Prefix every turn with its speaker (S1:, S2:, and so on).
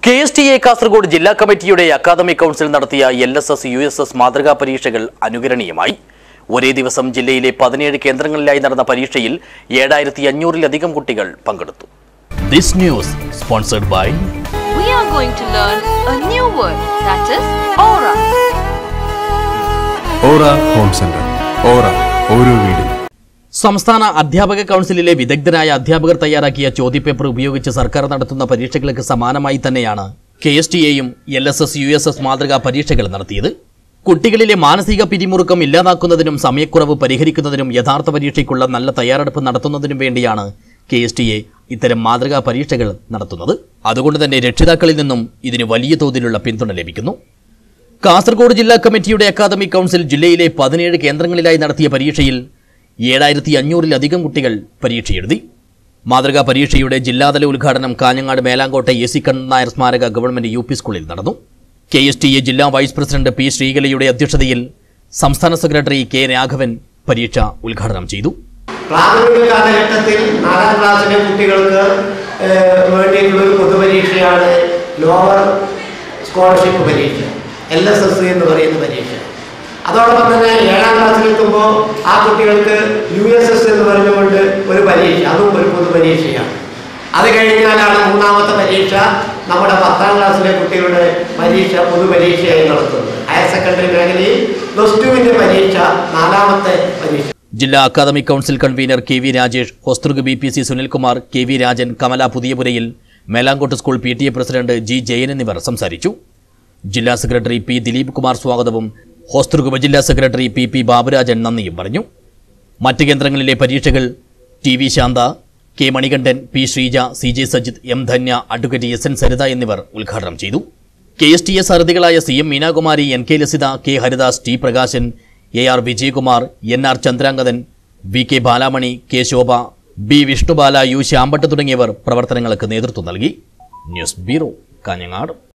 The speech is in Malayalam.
S1: K S T A Kasaragod ജില്ലാ കമ്മിറ്റിയുടെ അക്കാദമിക് കൗൺസിൽ നടത്തിയ L S S U S S മാതൃകാ പരീക്ഷകൾ അനുകരണീയമായി ഒരേ ദിവസം ജില്ലയിലെ പതിനേഴ് കേന്ദ്രങ്ങളിലായി നടന്ന പരീക്ഷയിൽ ഏഴായിരത്തി അഞ്ഞൂറിലധികം കുട്ടികൾ പങ്കെടുത്തു this news sponsored by
S2: we are going to learn a new word that is aura.
S3: Aura home centre aura ഓരോ വീടും
S1: സംസ്ഥാന അധ്യാപക കൗൺസിലിലെ വിദഗ്ധരായ അധ്യാപകർ തയ്യാറാക്കിയ ചോദ്യപേപ്പർ ഉപയോഗിച്ച് സർക്കാർ നടത്തുന്ന പരീക്ഷകൾക്ക് സമാനമായി തന്നെയാണ് കെ എസ് ടി എയും L S S U S S മാതൃകാ പരീക്ഷകൾ നടത്തിയത് കുട്ടികളിലെ മാനസിക പിരിമുറുക്കം ഇല്ലാതാക്കുന്നതിനും സമയക്കുറവ് പരിഹരിക്കുന്നതിനും യഥാർത്ഥ പരീക്ഷയ്ക്കുള്ള നല്ല തയ്യാറെടുപ്പ് നടത്തുന്നതിനും വേണ്ടിയാണ് കെ എസ് ടി എ ഇത്തരം മാതൃകാ പരീക്ഷകൾ നടത്തുന്നത് അതുകൊണ്ട് തന്നെ രക്ഷിതാക്കളിൽ നിന്നും ഇതിന് വലിയ തോതിലുള്ള പിന്തുണ ലഭിക്കുന്നു കാസർഗോഡ് ജില്ലാ കമ്മിറ്റിയുടെ അക്കാദമിക് കൗൺസിൽ ജില്ലയിലെ പതിനേഴ് കേന്ദ്രങ്ങളിലായി നടത്തിയ പരീക്ഷയിൽ ഏഴായിരത്തി അഞ്ഞൂറിലധികം കുട്ടികൾ പരീക്ഷ എഴുതി മാതൃകാ പരീക്ഷയുടെ ജില്ലാതല ഉദ്ഘാടനം കാഞ്ഞങ്ങാട് മേലാങ്കോട്ടെ എ സി കണ്ണൻ നായർ സ്മാരക ഗവൺമെന്റ് യു പി സ്കൂളിൽ നടന്നു കെ എസ് ടി എ ജില്ലാ വൈസ് പ്രസിഡന്റ് പി ശ്രീകലയുടെ അധ്യക്ഷതയിൽ സംസ്ഥാന സെക്രട്ടറി കെ രാഘവൻ പരീക്ഷ ഉദ്ഘാടനം ചെയ്തു
S4: പ്രാഥമിക കാലഘട്ടത്തിൽ നാലാം ക്ലാസ്സിലെ കുട്ടികൾക്ക് ഏഹ്, വേണ്ടിയിട്ടുള്ള ഒരു പൊതുപരീക്ഷയാണ് ലോവർ സ്കോളർഷിപ്പ് പരീക്ഷ എൽ എസ് എസ് എന്ന് പറയുന്ന പരീക്ഷ അതോടൊപ്പം തന്നെ ഏഴാം ക്ലാസ്സിലെത്തുമ്പോൾ ആ കുട്ടികൾക്ക് യു എസ് എസ് എന്ന് പറഞ്ഞുകൊണ്ട് ഒരു പരീക്ഷ അതും ഒരു പൊതുപരീക്ഷയാണ് അത് കഴിഞ്ഞാലാണ് മൂന്നാമത്തെ പരീക്ഷ നമ്മുടെ പത്താം ക്ലാസ്സിലെ കുട്ടികളുടെ പരീക്ഷ പൊതുപരീക്ഷയായി നടത്തുന്നത് ഹയർ സെക്കൻഡറി മേഖലയിൽ പ്ലസ് ടുവിൻ്റെ പരീക്ഷ നാലാമത്തെ പരീക്ഷ
S1: ജില്ലാ academic council convener K V Rajesh Hosdurg B P C Sunilkumar K V Rajan Kamala Puthiyapurayil Melangot school P T A president G Jayan എന്നിവർ സംസാരിച്ചു ജില്ലാ സെക്രട്ടറി പി ദിലീപ് കുമാർ സ്വാഗതവും ഹോസ്തൃഗ് ഉപജില്ലാ സെക്രട്ടറി പി പി ബാബുരാജൻ നന്ദിയും പറഞ്ഞു മറ്റ് കേന്ദ്രങ്ങളിലെ പരീക്ഷകൾ T V Shantha K Manikandan P Sreeja C J Sajith M Dhanya advocate S N Saritha എന്നിവർ ഉദ്ഘാടനം ചെയ്തു കെ എസ് ടി എസ് സാരഥികളായ C M Meenakumari N K Lasitha K Haridas T Prakashan A R Vijayakumar N R Chandrangathan V K Balamani K Shobha B Vishnubala U Shyampatt തുടങ്ങിയവർ പ്രവർത്തനങ്ങൾക്ക് നേതൃത്വം നൽകി ന്യൂസ് ബ്യൂറോ കാഞ്ഞങ്ങാട്